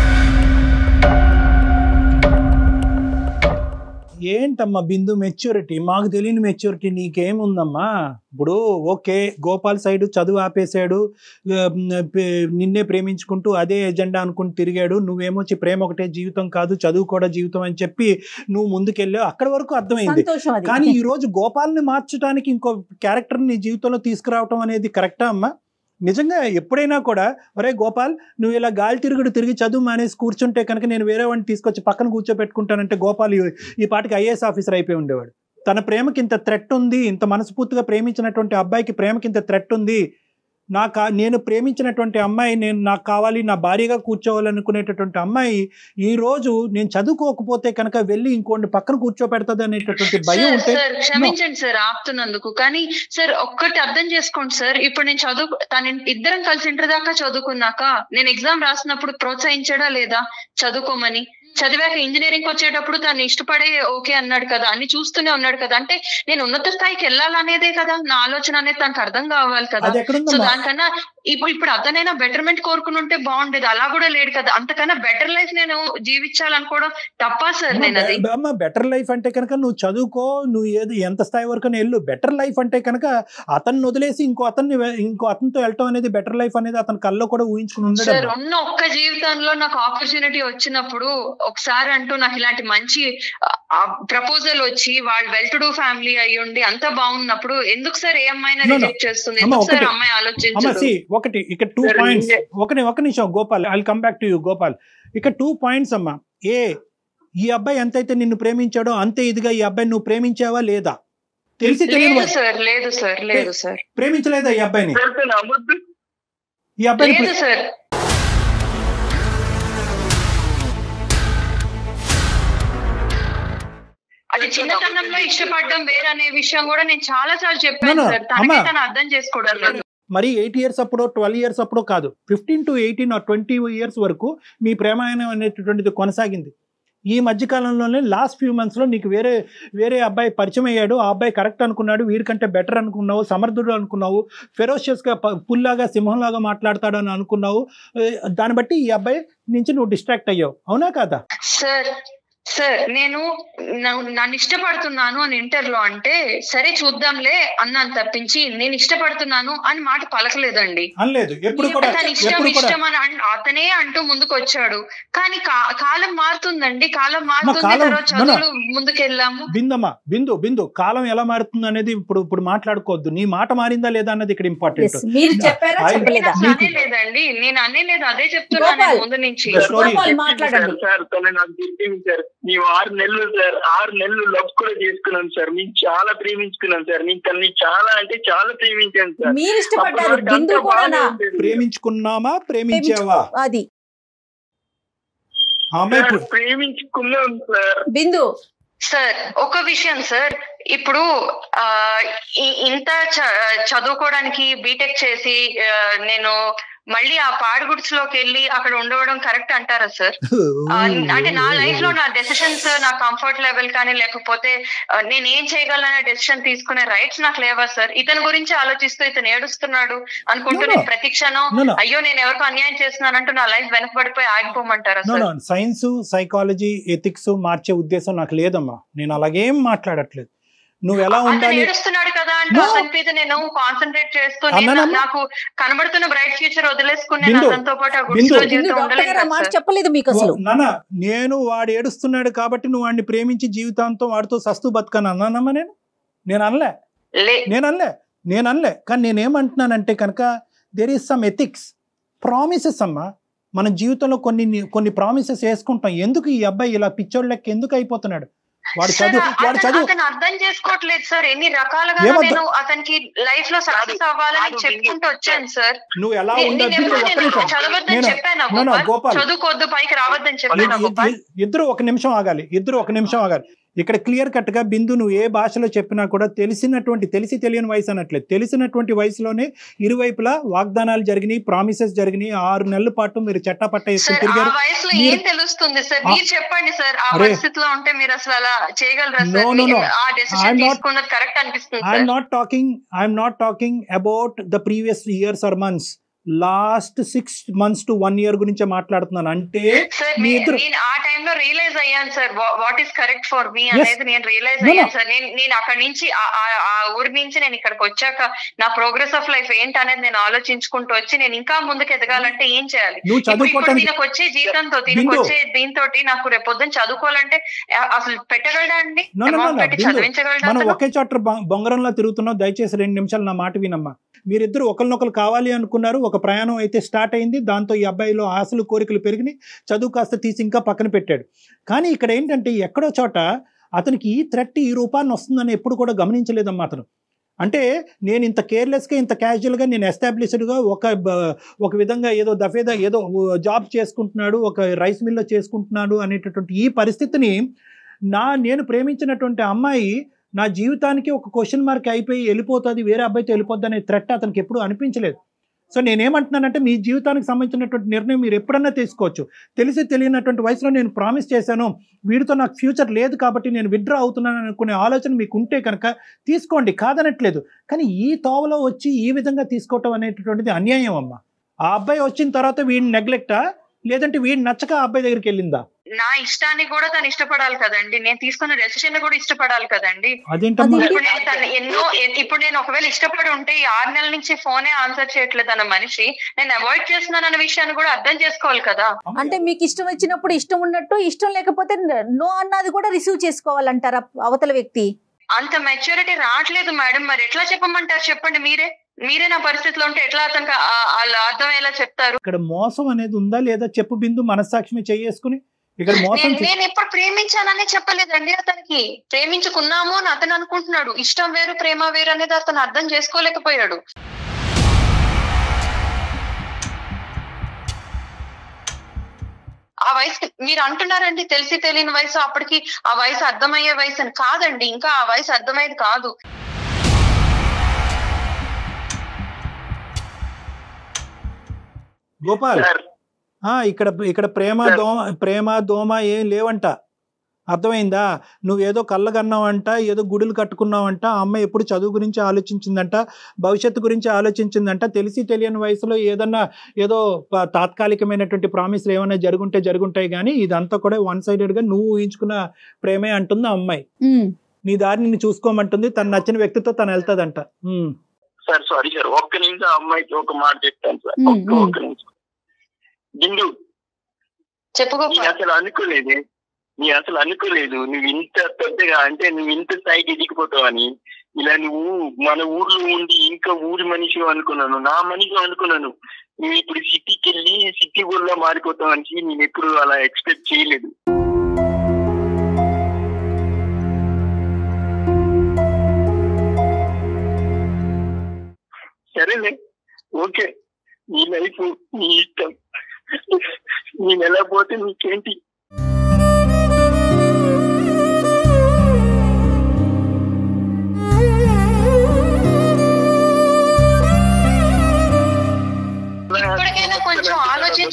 ఏంటమ్మా బిందు మెచ్యూరిటీ మాకు తెలియని మెచ్యూరిటీ నీకేముందమ్మా ఇప్పుడు ఓకే గోపాల్ సైడ్ చదువు ఆపేశాడు ఆ, పే- నిన్నే ప్రేమించుకుంటూ అదే ఎజెండా అనుకుని తిరిగాడు నువ్వేమొచ్చి ప్రేమ ఒకటే జీవితం కాదు చదువు కూడా జీవితం అని చెప్పి నువ్వు ముందుకెళ్ళావు అక్కడి వరకు అర్థమైంది సంతోషం అది కానీ ఈ రోజు గోపాల్ని మార్చడానికి ఇంకో క్యారెక్టర్ నీ జీవితంలో తీసుకురావటం అనేది కరెక్టా అమ్మా నిజంగా ఎప్పుడైనా కూడా ఒరే గోపాల్ నువ్వు ఇలా గాలి తిరుగుడు తిరిగి చదువు మానేసి కూర్చుంటే కనుక నేను వేరే వాడిని తీసుకొచ్చి పక్కన కూర్చోబెట్టుకుంటానంటే గోపాల్ ఈ- ఈ పాటికి ఐఏఎస్ ఆఫీసర్ అయిపోయి ఉండేవాడు తన ప్రేమకి ఇంత థ్రెట్ ఉంది ఇంత మనస్ఫూర్తిగా ప్రేమించినటువంటి అబ్బాయికి ప్రేమకి ఇంత థ్రెట్ ఉంది నాకు నేను ప్రేమించినటువంటి అమ్మాయి నేను నాకు కావాలి నా భార్యగా కూర్చోవాలనుకునేటటువంటి అమ్మాయి ఈ రోజు నేను చదువుకోకపోతే కనుక వెళ్ళి ఇంకోటి పక్కన కూర్చోపెడుతుంది అనేటటువంటి భయం సార్ ఉంటే సార్ క్షమించండి సార్ ఆపుతున్నందుకు కానీ సార్ ఒక్కటి అర్థం చేసుకోండి సార్ ఇప్పుడు నేను చదువు తన ఇద్దరం కలిసి ఇంటర్ దాకా చదువుకున్నాక నేను ఎగ్జామ్ రాసినప్పుడు ప్రోత్సహించడా లేదా చదువుకోమని చదివాక ఇంజనీరింగ్ వచ్చేటప్పుడు తను ఇష్టపడే ఓకే అన్నాడు కదా అన్ని చూస్తూనే ఉన్నాడు కదా అంటే నేను ఉన్నత స్థాయికి వెళ్ళాలనేదే కదా నా ఆలోచన అనేది తనకు అర్థం కావాలి కదా అది సో ఎక్కడుందమ్మా దానికన్నా ఇప్పుడు ఇప్పుడు అతనైనా బెటర్మెంట్ కోరుకుని ఉంటే బాగుండేది అలా కూడా లేడు కదా అంతకన్నా బెటర్ లైఫ్ నేను జీవించాలనుకోవడం తప్పా సార్ నేను అది అమ్మ బెటర్ లైఫ్ అంటే కనుక నువ్వు చదువుకో నువ్వు ఏది ఎంత స్థాయి వరకు వెళ్ళు బెటర్ లైఫ్ అంటే కనుక అతన్ని వదిలేసి ఇంకో అతన్ని వె- ఇంకో అతనితో వెళ్ళటం అనేది బెటర్ లైఫ్ అనేది అతని కల్లో కూడా ఊహించుకుని సార్ ఉండడం ఉన్న ఒక్క జీవితంలో నాకు ఆపర్చునిటీ వచ్చినప్పుడు ఒకసారి అంటూ నాకు ఇలాంటి మంచి ప్రపోజల్ వచ్చి వాళ్ళు వెల్ టు డూ ఫ్యామిలీ అయి ఉండి అంత బాగున్నప్పుడు ఎందుకు సార్ ఏ అమ్మాయినా No, no. రిజెక్ట్ చేస్తుంది అమ్మ, ఎందుకు సార్ ఒకటి. అమ్మాయి అమ్మ ఆలోచించదు సి ఒకటి ఇక్కడ టూ సరే, పాయింట్స్ ఇంకే- ఒకటి ఒక నిమిషం Gopal I come back to you Gopal ఇక్కడ టూ పాయింట్స్ అమ్మా ఏ ఈ అబ్బాయి ఎంతైతే నిన్ను ప్రేమించాడో అంతే ఇదిగా ఈ అబ్బాయి నువ్వు ప్రేమించావా లేదా తెలిసి తెలియని లేదు వా- సార్ లేదు సార్ లేదు సార్ ప్రేమించలేదా ఈ అబ్బాయిని సార్ తను అబద్ధం ఈ అబ్బాయిని లేదు ప్రే- సార్ అది చిన్నతనంలో ఇష్టపడడం వేరనే విషయం కూడా నేను చాలా సార్లు చెప్పాను No, no, సార్ తనకి అమ్మా. తను అర్థం చేసుకోవడం లేదు మరి ఎయిట్ ఇయర్స్ అప్పుడో ట్వెల్వ్ ఇయర్స్ అప్పుడో కాదు fifteen to eighteen or twenty years వరకు మీ ప్రేమాయణం అనేటటువంటిది కొనసాగింది ఈ మధ్య కాలంలోనే లాస్ట్ ఫ్యూ మంత్స్లో నీకు వేరే వేరే అబ్బాయి పరిచయం అయ్యాడు ఆ అబ్బాయి కరెక్ట్ అనుకున్నాడు వీడికంటే బెటర్ అనుకున్నావు సమర్థుడు అనుకున్నావు ఫెరోషియస్గా పుల్లాగా సింహంలాగా మాట్లాడతాడు అని అనుకున్నావు ఏ, దాన్ని బట్టి ఈ అబ్బాయి నుంచి నువ్వు డిస్ట్రాక్ట్ అయ్యావు అవునా కాదా సార్ సార్ నేను నన్ను- నన్ను ఇష్టపడుతున్నాను అని ఇంటర్ లో అంటే సరే చూద్దాంలే అన్నాను తప్పించి నేను ఇష్టపడుతున్నాను అని మాట పలకలేదండి అనలేదు ఎప్పుడు కూడా తన ఇష్టం ఎప్పుడు కూడా ఇష్టం అని అన్- అతనే అంటూ ముందుకు వచ్చాడు కానీ కా- కాలం మారుతుందండి కాలం మారుతుంది కాలం- తర్వాత చదువులు ముందుకెళ్ళాము బిందమ్మా బిందు బిందు కాలం ఎలా మారుతుంది అనేది ఇప్పుడు ఇప్పుడు మాట్లాడుకోవద్దు నీ మాట మారిందా లేదా అన్నది ఇక్కడ ఇంపార్టెంట్ Yes, మీరు చెప్పారా I- నేను చెప్పలేదా అసలు నీకు- అనేలేదండి నేను అనేలేదు అదే చెప్తున్నాను గోపాల్. నేను ముందు నుంచి The story- గోపాల్ మాట్లాడండి సార్ సార్ తను నాకు చెప్పింది సార్ మేము ఆరు నెలలు సార్ ఆరు నెలలు లవ్ కూడా చేసుకున్నాం సార్ మేము చాలా ప్రేమించుకున్నాం సార్ నేను తనని చాలా అంటే చాలా ప్రేమించాను సార్ మీరు ఇష్టపడ్డారు అప్పటి వరకు బిందు అంతా బాగానే కూడానా ఉండేది. ప్రేమించుకున్నామా ప్రేమించావా అది ఆ అమ్మాయి సార్, ఇప్పుడు- ప్రేమించుకున్నాం సార్ బిందు సార్ ఒక విషయం సార్ ఇప్పుడు ఆ ఈ- ఇంత చ- చదువుకోవడానికి బీటెక్ చేసి ఆ, నేను మళ్ళీ ఆ పాడుగుడ్స్లోకి వెళ్ళి అక్కడ ఉండవడం కరెక్ట్ అంటారా సార్ ఆ, అంటే నా లైఫ్ లో నా డెసిషన్స్ నా కంఫర్ట్ లెవెల్ కానీ లేకపోతే ఆ, నేను ఏం చేయగలనే డెసిషన్ తీసుకునే రైట్స్ నాకు లేవా సార్ ఇతని గురించి ఆలోచిస్తూ ఇతను ఏడుస్తున్నాడు అనుకుంటూ No, no. నేను ప్రతి క్షణం No, no. అయ్యో నేను ఎవరికో అన్యాయం చేస్తున్నానంటూ నా లైఫ్ వెనకబడిపోయి ఆగిపోమంటారా no sir no science psychology ethics మార్చే ఉద్దేశం నాకు లేదమ్మా నేను అలాగేం మాట్లాడట్లేదు నువ్వు ఎలా అతను ఉండాలి ఏడుస్తున్నాడు కదా అంటే No. అతని మీద నేను కాన్సన్ట్రేట్ చేస్తూ నేను అన్నానమ్మా. నాకు కనబడుతున్న బ్రైట్ ఫ్యూచర్ వదిలేసుకుని నేను బిందు, అతనితో పాటు ఆ బిందు. గుడ్స్ లో బిందు జీవితం డాక్టర్ ఉండలేను గారు ఆ కదా మాట సార్. చెప్పలేదు మీకు అసలు నాన్న నేను వాడు ఏడుస్తున్నాడు కాబట్టి నువ్వు వాడిని ప్రేమించి జీవితాంతం వాడితో సస్తు బతకను అన్నానమ్మా నేను నేను అనలే లే నేను అనలే నేను అనలే కానీ నేనేమంటున్నానంటే కనుక there is some ethics promises అమ్మా మన జీవితంలో కొన్ని కొన్ని ప్రామిసెస్ వేసుకుంటాం ఎందుకు ఈ అబ్బాయి ఇలా పిచ్చోళ్ళ లెక్క ఎందుకు అయిపోతున్నాడు వాడు సార్, చదువు వాడు అతను చదువు అతను అర్థం చేసుకోవట్లేదు సార్ ఎన్ని రకాలుగా ఏమర్థం- నేను అతనికి లైఫ్ లో సక్సెస్ అవ్వాలని కాదు, చెప్పుకుంటూ వచ్చాను సార్ నువ్వు ఎలా నే- ఉండాలి నేను ఎప్పుడు ఒక్క నేను నిమిషం. చదవద్దని నేను- చెప్పాను no, no, గోపాల్ గోపాల్. చదువుకోవద్దు పైకి రావద్దని చెప్పాను ఇ- గోపాల్ ఇ- ఇద్దరు ఒక నిమిషం ఆగాలి ఇద్దరు ఒక నిమిషం ఆగాలి ఇక్కడ క్లియర్ కట్ గా బిందు నువ్వు ఏ భాషలో చెప్పినా కూడా తెలిసినటువంటి తెలిసి తెలియని వయసు అనట్లేదు తెలిసినటువంటి వయసులోనే ఇరువైపులా వాగ్దానాలు జరిగినాయి ప్రామిసెస్ జరిగినాయి ఆరు నెలల పాటు మీరు చట్టపట్ట సార్ వేసుకుని ఆ తిరిగారు వయసులో మీరు- ఏం తెలుస్తుంది సార్ ఆ- మీరు చెప్పండి సార్ ఆ అరే. పరిస్థితిలో ఉంటే మీరు అసలు అలా చేయగలరా No, సార్ no, no. మీ- ఆ I'm డెసిషన్ not- తీసుకున్నది కరెక్ట్ అనిపిస్తుంది I'm sir not talking I'm not talking about the previous years or months last six months to one year గురించే మాట్లాడుతున్నాను అంటే సార్ మీ నే- ఇద్దరు- నేను ఆ టైంలో రియలైజ్ అయ్యాను sir what is correct for me Yes. అనేది నేను రియలైజ్ No, no. అయ్యాను సార్ నేను నేను అక్కడి నుంచి ఆ- ఆ ఆ ఊరి నుంచి నేను ఇక్కడికి వచ్చాక నా ప్రోగ్రెస్ ఆఫ్ లైఫ్ ఏంటి అనేది నేను ఆలోచించుకుంటూ వచ్చి నేను ఇంకా ముందుకు ఎదగాలంటే ఏం చేయాలి నువ్వు ఇప్పుడు ఇప్పుడు చదువుకోవటానికి దీనికి వచ్చే జీతంతో దీనికి బిందు. వచ్చే దీంతో నాకు రేపొద్దున చదువుకోవాలంటే ఆ, అసలు పెట్టగలడా అండి No, no, no, Amount no. పెట్టి బిందు. చదివించగలడా మనం అతను? ఒకే చాప్టర్ బొంగరంలో తిరుగుతున్నాం దయచేసి రెండు నిమిషాలు నా మాట వినమ్మా మీరిద్దరు ఒకరినొకరు కావాలి అనుకున్నారు ఒక ప్రయాణం అయితే స్టార్ట్ అయింది దాంతో ఈ అబ్బాయిలో ఆశలు కోరికలు పెరిగినాయి చదువు కాస్త తీసి ఇంకా పక్కన పెట్టాడు కానీ ఇక్కడ ఏంటంటే ఎక్కడో చోట అతనికి ఈ థ్రెట్ ఈ రూపాన్ని వస్తుందని ఎప్పుడు కూడా గమనించలేదమ్మా అతను అంటే నేను ఇంత కేర్లెస్గా ఇంత క్యాజువల్గా నేను ఎస్టాబ్లిష్డ్గా ఒక బ- ఒక విధంగా ఏదో దఫేదా ఏదో జాబ్ చేసుకుంటున్నాడు ఒక రైస్ మిల్లో చేసుకుంటున్నాడు అనేటటువంటి ఈ పరిస్థితిని నా నేను ప్రేమించినటువంటి అమ్మాయి నా జీవితానికి ఒక క్వశ్చన్ మార్క్ అయిపోయి వెళ్ళిపోతుంది వేరే అబ్బాయితో వెళ్ళిపోద్ది అనే థ్రెట్ అతనికి ఎప్పుడూ అనిపించలేదు సో నేనేమంటున్నానంటే మీ జీవితానికి సంబంధించినటువంటి నిర్ణయం మీరు ఎప్పుడన్నా తీసుకోవచ్చు తెలిసి తెలియనటువంటి వయసులో నేను ప్రామిస్ చేశాను వీడితో నాకు ఫ్యూచర్ లేదు కాబట్టి నేను విత్డ్రా అవుతున్నాను అనుకునే ఆలోచన మీకు ఉంటే కనుక తీసుకోండి కాదనట్లేదు కానీ ఈ తోవలో వచ్చి ఈ విధంగా తీసుకోవటం అనేటటువంటిది అన్యాయం అమ్మ ఆ అబ్బాయి వచ్చిన తర్వాత వీడిని నెగ్లెక్టా లేదంటే వీడిని నచ్చక ఆ అబ్బాయి దగ్గరికి వెళ్ళిందా నా ఇష్టాన్ని కూడా తను ఇష్టపడాలి కదండి నేను తీసుకున్న డెసిషన్ కూడా ఇష్టపడాలి కదండి అదేంటమ్మా అది- ఇప్పుడు నేను తను ఎన్నో ఎ- ఇప్పుడు నేను ఒకవేళ ఇష్టపడి ఉంటే ఈ ఆరు నెలల నుంచి ఫోనే ఆన్సర్ చేయట్లేదు అన్న మనిషి నేను అవాయిడ్ చేస్తున్నాను అన్న విషయాన్ని కూడా అర్థం చేసుకోవాలి కదా అంటే మీకు ఇష్టం వచ్చినప్పుడు ఇష్టం ఉన్నట్టు ఇష్టం లేకపోతే నో అన్నది కూడా రిసీవ్ చేసుకోవాలంటారా అవతల వ్యక్తి అంత మెచ్యూరిటీ రావట్లేదు మేడం మరి ఎట్లా చెప్పమంటారు చెప్పండి మీరే మీరే నా పరిస్థితిలో ఉంటే ఎట్లా అతనికి ఆ- వాళ్ళు అర్థమయ్యేలా చెప్తారు ఇక్కడ మోసం అనేది ఉందా లేదా చెప్పు బిందు మనస్సాక్షి చేసుకుని ఇక్కడ మోసం నేను చే- నేను ఎప్పుడు ప్రేమించానని చెప్పలేదండి అతనికి ప్రేమించుకున్నాము అని అతను అనుకుంటున్నాడు ఇష్టం వేరు ప్రేమ వేరు అనేది అతను అర్థం చేసుకోలేకపోయాడు ఆ వయసు మీరు అంటున్నారండి తెలిసి తెలియని వయసు అప్పటికి ఆ వయసు అర్థమయ్యే వయసు అని కాదండి ఇంకా ఆ వయసు అర్థమయ్యేది కాదు గోపాల్ సార్ ఆ, ఇక్కడ ఇక్కడ ప్రేమ దోమ ప్రేమ దోమ ఏం లేవంట అర్థమైందా నువ్వేదో కళ్ళగన్నావంట ఏదో గుడులు కట్టుకున్నావంట ఆ అమ్మాయి ఎప్పుడు చదువు గురించి ఆలోచించిందంట భవిష్యత్తు గురించి ఆలోచించిందంట తెలిసి తెలియని వయసులో ఏదన్నా ఏదో ప- తాత్కాలికమైనటువంటి ప్రామిస్లు ఏమైనా జరుగుంటే జరుగుంటాయి కానీ ఇదంతా కూడా వన్ సైడెడ్గా నువ్వు ఊహించుకున్న ప్రేమే అంటుంది ఆ అమ్మాయి ఉమ్. నీ దారి నిన్ను చూసుకోమంటుంది తను నచ్చిన వ్యక్తితో తను వెళ్తాదంట ఉమ్. సార్ సారీ సార్ ఒక్క నిమిషం ఆ అమ్మాయికి ఒక మాట చెప్తాను సార్ మ్మ్, ఒక్క మ్మ్. ఒక్క నిమిషం బిందు చెప్పు నేను గోపాల్ అసలు అనుకోలేదే నీ అసలు అనుకోలేదు నువ్వు ఇంత పెద్దగా అంటే నువ్వు ఇంత స్థాయికి ఎదిగిపోతావని ఇలా నువ్వు మన ఊర్లో ఉండి ఇంకా ఊరి మనిషి అనుకున్నాను నా మనిషి అనుకున్నాను నువ్వు ఇప్పుడు సిటీకి వెళ్ళి సిటీ ఊర్లో మారిపోతావని నేను ఎప్పుడు అలా ఎక్స్పెక్ట్ చేయలేదు సరేలే ఓకే నీ లైఫ్ నీ ఇష్టం నేను ఎలా పోతే నీకేంటి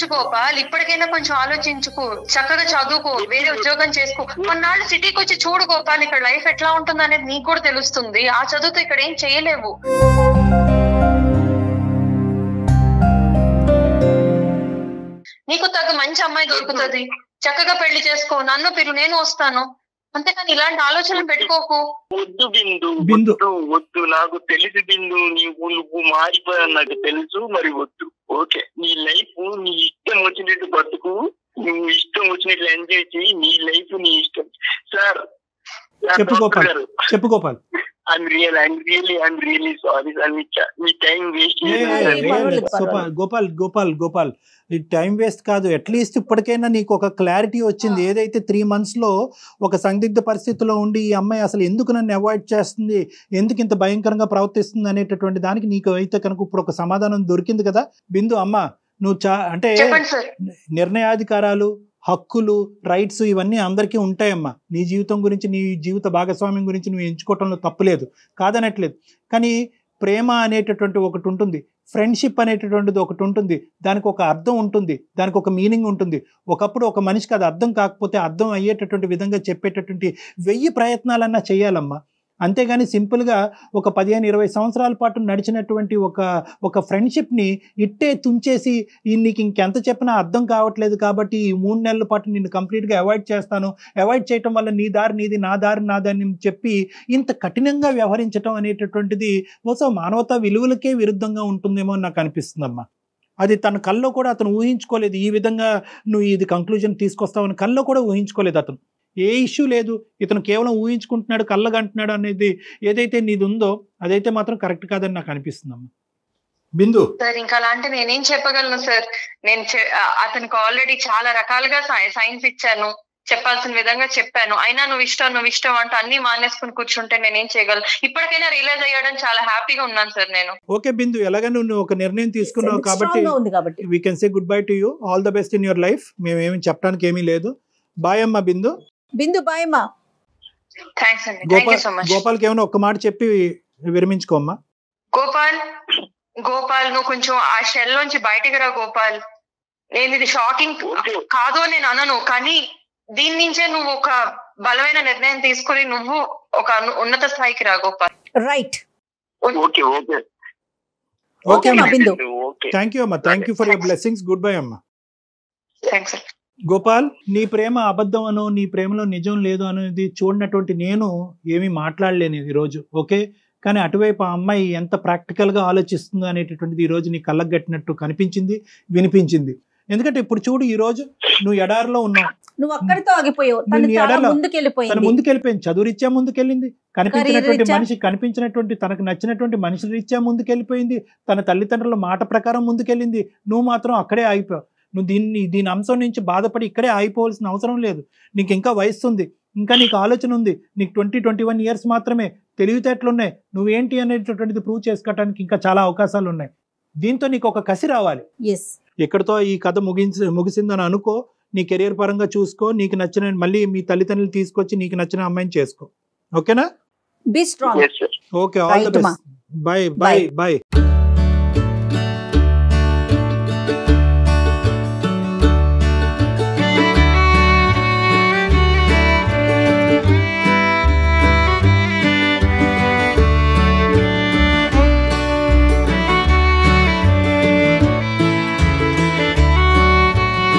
గోపాల్ ఇప్పటికైనా కొంచెం ఆలోచించుకో చక్కగా చదువుకో వేరే ఉద్యోగం చేసుకో కొన్నాళ్ళు సిటీకి వచ్చి చూడు గోపాల్ ఇక్కడ లైఫ్ ఎట్లా ఉంటుంది అనేది నీకు కూడా తెలుస్తుంది ఆ చదువుతో ఇక్కడ ఏం చేయలేవు నీకు తగ్గ మంచి అమ్మాయి దొరుకుతుంది చక్కగా పెళ్లి చేసుకో నన్ను పిలు నేను వస్తాను అంతేకాని ఇలాంటి ఆలోచనలు పెట్టుకోకు వద్దు బిందు బిందు. వద్దు వద్దు నాకు తెలుసు బిందు నీవు నువ్వు మారిపోయావు నాకు తెలుసు మరి వద్దు ఓకే నీ లైఫ్ నీ ఇష్టం వచ్చినట్టు బతుకు నువ్వు ఇష్టం వచ్చినట్లు ఎంజాయ్ చేయి నీ లైఫ్ నీ ఇష్టం సార్ చెప్పు గోపాల్. చెప్పు Gopal I'm real I'm really I'm really sorry sir మీ చ- మీ టైం వేస్ట్ ఏ, ఏ, ఏ, ఏ, పర్వాలేదు, గోపాల్ పర్వాలేదు. గోపాల్ గోపాల్ గోపాల్ ఈ టైం వేస్ట్ కాదు అట్లీస్ట్ ఇప్పటికైనా నీకు ఒక క్లారిటీ వచ్చింది ఏదైతే త్రీ మంత్స్ లో ఒక సందిగ్ధ పరిస్థితిలో ఉండి ఈ అమ్మాయి అసలు ఎందుకు నన్ను అవాయిడ్ చేస్తుంది ఎందుకు ఇంత భయంకరంగా ప్రవర్తిస్తుంది అనేటటువంటి దానికి నీకు అయితే కనుక ఇప్పుడు ఒక సమాధానం దొరికింది కదా బిందు అమ్మ నువ్వు చా అంటే చెప్పండి సార్ నిర్ణయాధికారాలు హక్కులు రైట్స్ ఇవన్నీ అందరికీ ఉంటాయమ్మా నీ జీవితం గురించి నీ జీవిత భాగస్వామ్యం గురించి నువ్వు ఎంచుకోవటంలో తప్పులేదు కాదనట్లేదు కానీ ప్రేమ అనేటటువంటి ఒకటి ఉంటుంది ఫ్రెండ్షిప్ అనేటటువంటిది ఒకటి ఉంటుంది దానికి ఒక అర్థం ఉంటుంది దానికి ఒక మీనింగ్ ఉంటుంది ఒకప్పుడు ఒక మనిషికి అది అర్థం కాకపోతే అర్థం అయ్యేటటువంటి విధంగా చెప్పేటటువంటి వెయ్యి ప్రయత్నాలన్నా చేయాలమ్మా అంతేగాని సింపుల్గా ఒక పదిహేను ఇరవై సంవత్సరాల పాటు నడిచినటువంటి ఒక ఒక ఫ్రెండ్షిప్ని ఇట్టే తుంచేసి ఈ నీకు ఇంకెంత చెప్పినా అర్థం కావట్లేదు కాబట్టి ఈ మూడు నెలల పాటు నిన్ను కంప్లీట్గా అవాయిడ్ చేస్తాను అవాయిడ్ చేయటం వల్ల నీ దారి నీది నా దారి నాదని చెప్పి ఇంత కఠినంగా వ్యవహరించటం అనేటటువంటిది బహుశా మానవతా విలువలకే విరుద్ధంగా ఉంటుందేమో అని నాకు అనిపిస్తుందమ్మా అది తన కల్లో కూడా అతను ఊహించుకోలేదు ఈ విధంగా నువ్వు ఇది కంక్లూజన్ తీసుకొస్తావని కల్లో కూడా ఊహించుకోలేదు అతను ఏ ఇష్యూ లేదు ఇతను కేవలం ఊహించుకుంటున్నాడు కళ్ళగంటున్నాడు అనేది ఏదైతే నీది ఉందో అదైతే మాత్రం కరెక్ట్ కాదని నాకు అనిపిస్తుందమ్మా బిందు సార్ ఇంకా అలాంటి నేనేం చెప్పగలను సార్ నేను చె- ఆ, అతనికి ఆల్రెడీ చాలా రకాలుగా సైన్స్ ఇచ్చాను చెప్పాల్సిన విధంగా చెప్పాను అయినా నువ్వు ఇష్టం నువ్వు ఇష్టం అంటే అన్ని మానేసుకుని కూర్చుంటే నేనేం చేయగలను ఇప్పటికైనా రియలైజ్ అయ్యాడని చాలా హ్యాపీగా ఉన్నాను సార్ నేను ఓకే బిందు ఎలాగైనా నువ్వు ఒక నిర్ణయం తీసుకున్నావు కాబట్టి స్ట్రాంగ్ గా ఉంది కాబట్టి we can say goodbye to you all the best in your life మేమేమి చెప్పడానికి ఏమీ లేదు బాయ్ అమ్మా బిందు బిందు బాయమ్మా థ్యాంక్స్ అండి thank you Gopal so much గోపాల్కి ఏమైనా ఒక్క మాట చెప్పి విరమించుకోమ్మా గోపాల్ గోపాల్ నువ్వు కొంచెం ఆ షెల్ నుంచి బయటికి రా గోపాల్ నేను ఇది షాకింగ్ కాదు అని నేను అనను కానీ దీని నుంచే నువ్వు ఒక బలమైన నిర్ణయం తీసుకుని నువ్వు ఒక అను- ఉన్నత స్థాయికి రా Gopal right okay okay okay అమ్మా, అమ్మా బిందు. ఓకే థ్యాంక్ యూ అమ్మా thank you for your blessings goodbye అమ్మా థ్యాంక్స్ గోపాల్ నీ ప్రేమ అబద్ధం అనో నీ ప్రేమలో నిజం లేదు అనేది చూడనటువంటి నేను ఏమీ మాట్లాడలేను ఈరోజు ఓకే కానీ అటువైపు ఆ అమ్మాయి ఎంత ప్రాక్టికల్గా ఆలోచిస్తుందో అనేటటువంటిది ఈరోజు నీ కళ్ళకు కట్టినట్టు కనిపించింది వినిపించింది ఎందుకంటే ఇప్పుడు చూడు ఈరోజు నువ్వు ఎడారిలో ఉన్నావు నువ్వు అక్కడితో ఆగిపోయావు తను నువ్వు నీ చాలా ఎడలో- తను ముందుకెళ్ళిపోయింది ముందుకెళ్ళిపోయింది చదువు రీత్యా ముందుకెళ్ళింది కనిపించినటువంటి రీత్యా? మనిషి కనిపించినటువంటి తనకు నచ్చినటువంటి మనిషి రీత్యా ముందుకెళ్ళిపోయింది తన తల్లిదండ్రుల మాట ప్రకారం ముందుకెళ్ళింది నువ్వు మాత్రం అక్కడే ఆగిపోయావు నువ్వు దీన్ని దీని అంశం నుంచి బాధపడి ఇక్కడే ఆగిపోవాల్సిన అవసరం లేదు నీకు ఇంకా వయస్సు ఉంది ఇంకా నీకు ఆలోచన ఉంది నీకు ట్వంటీ ట్వంటీ వన్ ఇయర్స్ మాత్రమే తెలివితేటలు ఉన్నాయి నువ్వేంటి అనేటటువంటిది ప్రూవ్ చేసుకోవడానికి ఇంకా చాలా అవకాశాలు ఉన్నాయి దీంతో నీకు ఒక కసి రావాలి ఎస్ ఎక్కడితో ఈ కథ ముగించి ముగిసిందని అనుకో నీ కెరియర్ పరంగా చూసుకో నీకు నచ్చిన మళ్ళీ మీ తల్లిదండ్రులు తీసుకొచ్చి నీకు నచ్చిన అమ్మాయిని చేసుకో ఓకేనా be strong yes sir okay all the Right, ma. Best bye bye bye